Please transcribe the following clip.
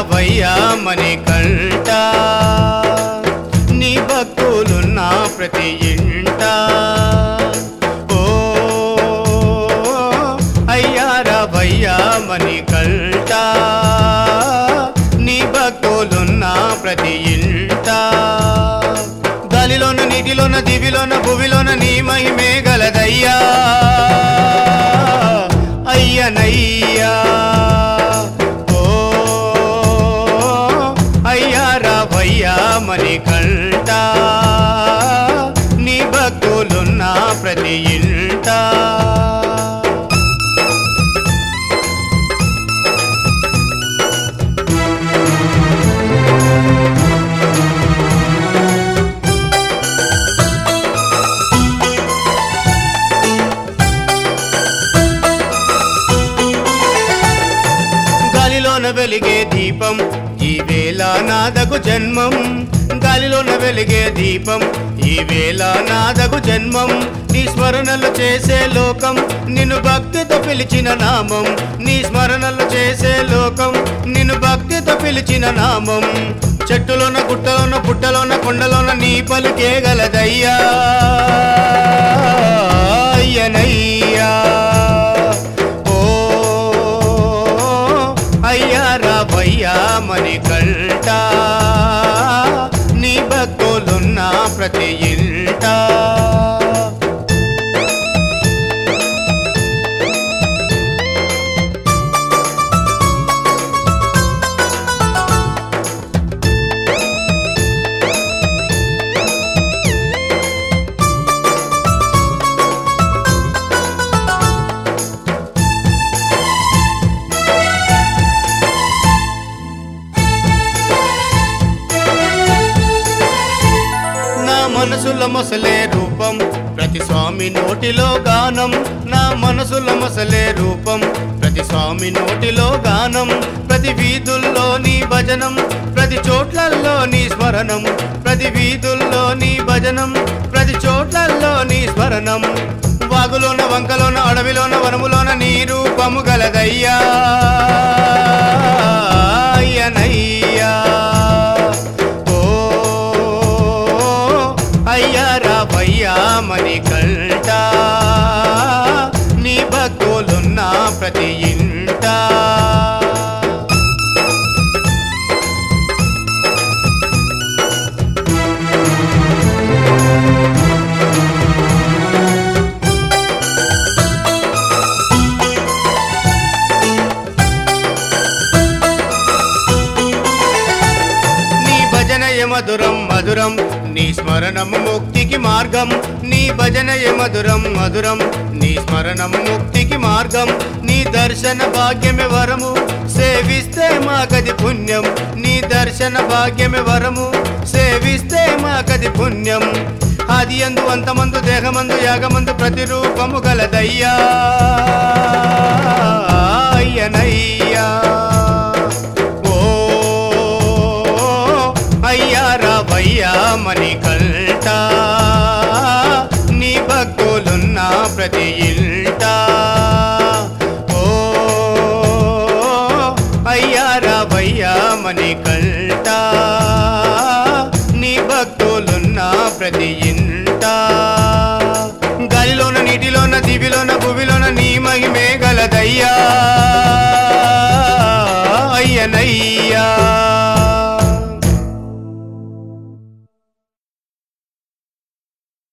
రావయ్యా మణికంఠ నీ భక్తులున్న ప్రతి ఇంట ఓ అయ్యా రావయ్యా మణికంఠ నీ భక్తులున్న ప్రతి ఇంట గాలిలోన నీటిలోన దివిలోన భువిలోన నీ మహిమే గలదయ్యా అయ్యనయ్యా ఓ అయ్యా రావయ్యా మణికంఠ నీ భక్తులున్న ప్రతి ఇంట గాలిలోన వెలిగే దీపం ఈ వేళ నాదగు జన్మం గాలిలోన వెలిగే దీపం ఈ వేళ నాదగు జన్మం నీ స్మరణలు చేసే లోకం నిన్ను భక్తితో పిలిచిన నామం నీ స్మరణలు చేసే లోకం నిన్ను భక్తితో పిలిచిన నామం చెట్టులోన గుట్టలోన పుట్టలోన కొండలోన నీ పలుకే గలదయ్యా అయ్యనయ్యా ఓ అయ్యా రావయ్యా మణికంఠ నీ భక్తులున్న ప్రతి ఇంట నా మనసులో మొసలే రూపం ప్రతి స్వామి నోటిలో గానం నా మనసులో మొసలే రూపం ప్రతి స్వామి నోటిలో గానం ప్రతి వీధుల్లో నీ భజనం ప్రతి చోట్లల్లో నీ స్మరణం ప్రతి వీధుల్లో నీ భజనం ప్రతి చోట్లల్లో నీ స్మరణం వాగులోన వంకలోన అడవిలోన వనములోన నీ రూపము గలదయ్యా అయ్యనయ్యా ఓ అయ్యా రావయ్యా మణికంఠ నీ భక్తులున్న ప్రతి ఇంట నీ భజనయ మధురం మధురం నీ స్మరణము ముక్తికి మార్గం నీ భజనయ మధురం మధురం నీ స్మరణము ముక్తికి మార్గం నీ దర్శన భాగ్యమే వరము సేవిస్తే మాకది పుణ్యం నీ దర్శన భాగ్యమే వరము సేవిస్తే మాకది పుణ్యం ఆది అందు అంతమందు దేహమందు యాగమందు ప్రతిరూపము గలదయ్యా అయ్యనయ్యా ఓ అయ్యా రావయ్యా మణికంఠ నీ భక్తులున్న ప్రతి ఇంట ఓ అయ్యా రావయ్యా మణికంఠ నీ భక్తులున్న ప్రతి